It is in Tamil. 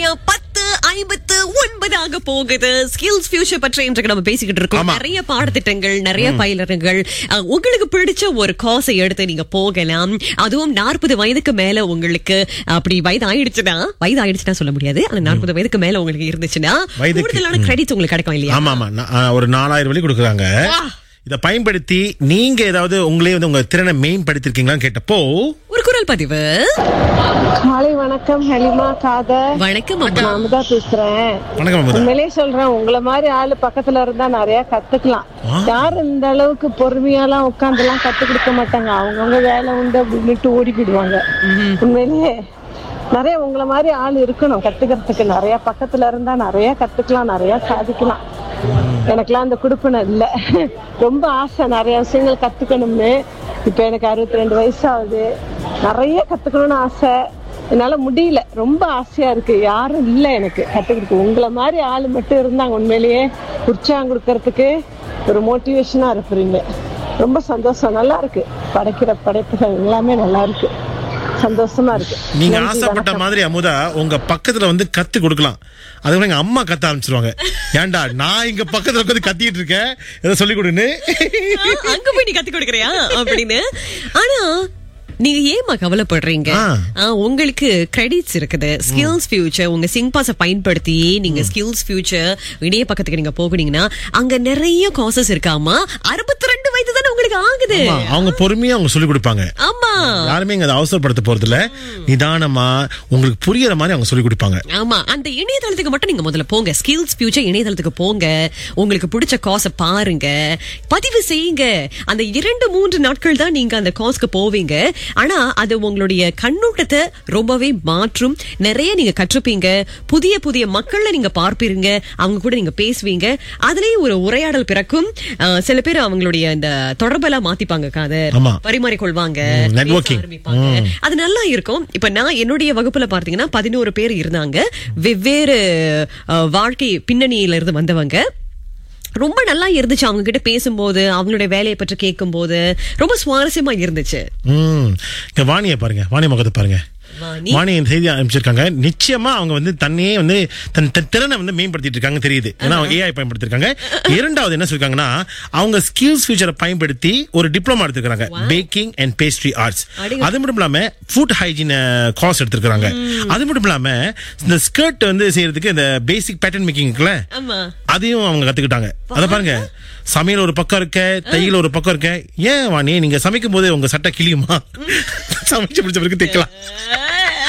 சரியா பத்து ஐம்பத்து ஒன்பதாக போகுது ஸ்கில்ஸ் ஃபியூச்சர் பற்றி இன்றைக்கு நம்ம பேசிக்கிட்டு இருக்கோம் ஆமா. நிறைய பாடத்திட்டங்கள் நிறைய பயிலரங்கள் அஹ், உங்களுக்கு பிடிச்ச ஒரு கோர்ஸை எடுத்து நீங்க போகலாம் அதுவும் நாற்பது வயதுக்கு மேல உங்களுக்கு அப்படி வயது ஆயிடுச்சுன்னா வயது ஆயிடுச்சுன்னா சொல்ல முடியாது ஆனா நாற்பது வயதுக்கு மேல உங்களுக்கு இருந்துச்சுன்னா வயதுக்கு, கூடுதலான கிரெடிட்ஸ் உங்களுக்கு கிடைக்கும் இல்லையா ஆமா ஆமா நான், ஆ, ஒரு நாலாயிரம் வழி கொடுக்குறாங்க வா. இதை பயன்படுத்தி நீங்க ஏதாவது உங்களே வந்து உங்க திறனை மேம்படுத்திருக்கீங்களான்னு கேட்டப்போ ஒரு குரல் பதிவு காலை வணக்கம் ஹலிமா காதர் வணக்கம் அம்மா நான் அமுதா பேசுறேன் வணக்கம் அமுதா உண்மையிலேயே சொல்றேன் உங்களை மாதிரி ஆளு பக்கத்துல இருந்தா நிறைய கத்துக்கலாம் யாரும் இந்த அளவுக்கு பொறுமையாலாம் உட்கார்ந்து எல்லாம் கத்து கொடுக்க மாட்டாங்க அவங்கவுங்க வேலை உண்டு அப்படின்னுட்டு ஓடிக்கிடுவாங்க உண்மையிலேயே நிறைய உங்களை மாதிரி ஆள் இருக்கணும் கத்துக்கிறதுக்கு நிறைய பக்கத்துல இருந்தா நிறைய கத்துக்கலாம் நிறைய சாதிக்கலாம் எனக்கெல்லாம் அந்த குடுப்பினை இல்லை ரொம்ப ஆசை நிறைய விஷயங்கள் கத்துக்கணும்னு இப்ப எனக்கு அறுபத்தி ரெண்டு வயசு ஆகுது நிறைய கத்துக்கணும்னு ஆசை என்னால முடியல ரொம்ப ஆசையா இருக்கு யாரும் இல்லை எனக்கு கத்துக்கிட்டு உங்களை மாதிரி ஆள் மட்டும் இருந்தாங்க உண்மையிலேயே உற்சாகம் கொடுக்கறதுக்கு ஒரு மோட்டிவேஷனா இருப்பீங்க ரொம்ப சந்தோஷம் நல்லா இருக்கு படைக்கிற படைப்புகள் எல்லாமே நல்லா இருக்கு சந்தோஷமா இருக்கு நீங்க நன்றி, ஆசைப்பட்ட வணக்கம். மாதிரி அமுதா உங்க பக்கத்துல வந்து கத்து கொடுக்கலாம் அதுக்கு எங்க அம்மா கத்த ஆரம்பிச்சிருவாங்க ஏன்டா நான் இங்க பக்கத்துல உட்காந்து கத்திட்டு இருக்கேன் ஏதோ சொல்லி கொடுன்னு ஆ, அங்க போய் நீ கத்து கொடுக்கறியா அப்படின்னு ஆனா நீங்க ஏமா கவலைப்படுறீங்க ஆ. ஆ, உங்களுக்கு கிரெடிட்ஸ் இருக்குது ஸ்கில்ஸ் ஃபியூச்சர் உங்க சிங் பாஸ பயன்படுத்தி நீங்க ஸ்கில்ஸ் ஃபியூச்சர் இணைய பக்கத்துக்கு நீங்க போகுனீங்கன்னா அங்க நிறைய காசஸ் இருக்காமா அறுபத்தி ரெண்டு வயது தானே உங்களுக்கு ஆகுது ஆமா, அவங்க பொறுமையா அவங்க சொல்லி கொடுப்பாங்க ஆமா யாருமே இங்க அதை அவசரப்படுத்த போறது இல்ல நிதானமா உங்களுக்கு புரியற மாதிரி அவங்க சொல்லி கொடுப்பாங்க ஆமா அந்த இணையதளத்துக்கு மட்டும் நீங்க முதல்ல போங்க ஸ்கில்ஸ் ஃபியூச்சர் இணையதளத்துக்கு போங்க உங்களுக்கு பிடிச்ச காசை பாருங்க பதிவு செய்யுங்க அந்த இரண்டு மூன்று நாட்கள் தான் நீங்க அந்த காசுக்கு போவீங்க ஆனா அது உங்களுடைய கண்ணோட்டத்தை ரொம்பவே மாற்றும் நிறைய நீங்க கற்றுப்பீங்க புதிய புதிய மக்களை நீங்க பார்ப்பீங்க அவங்க கூட நீங்க பேசுவீங்க அதுலயும் ஒரு உரையாடல் பிறக்கும் அஹ், சில பேர் அவங்களுடைய இந்த தொடர்பெல்லாம் மாத்திப்பாங்க காதர் ஆமா. பரிமாறிக்கொள்வாங்க ம், பேச networking. ஆரம்பிப்பாங்க. அது நல்லா இருக்கும் இப்ப நான் என்னுடைய வகுப்புல பாத்தீங்கன்னா பதினோரு பேர் இருந்தாங்க வெவ்வேறு அஹ், வாழ்க்கை பின்னணியில இருந்து வந்தவங்க ரொம்ப நல்லா இருந்துச்சு அவங்க கிட்ட பேசும்போது அவங்களுடைய வேலையை பற்றி கேட்கும்போது ரொம்ப சுவாரஸ்யமா இருந்துச்சு ம் இங்க வாணியை பாருங்க வாணி முகத்தை பாருங்க வாணி? வாணி இந்த செய்தி அனுப்பிச்சிருக்காங்க நிச்சயமா அவங்க வந்து தன்னையே வந்து தன் தன் திறனை வந்து மேம்படுத்திட்டு இருக்காங்க தெரியுது ஏன்னா அவங்க ஏஐ பயன்படுத்திருக்காங்க இரண்டாவது என்ன சொல்லிருக்காங்கன்னா அவங்க ஸ்கில்ஸ் ஃபியூச்சரை பயன்படுத்தி ஒரு டிப்ளமா எடுத்துக்கிறாங்க பேக்கிங் அண்ட் பேஸ்ட்ரி ஆர்ட்ஸ் அடேங்க. அது மட்டும் இல்லாம ஃபுட் ஹைஜீன் கோர்ஸ் எடுத்திருக்காங்க அது மட்டும் இல்லாம இந்த ஸ்கர்ட் வந்து செய்யறதுக்கு இந்த பேசிக் பேட்டர்ன் மேக்கிங் இருக்குல்ல ஆமா அதையும் அவங்க கத்துக்கிட்டாங்க அத பாருங்க சமையல் ஒரு பக்கம் இருக்க தையல் ஒரு பக்கம் இருக்க ஏன் வாணி நீங்க சமைக்கும் போது உங்க சட்டை கிளியுமா சமைச்சு பிடிச்ச பிறகு தைக்கலாம்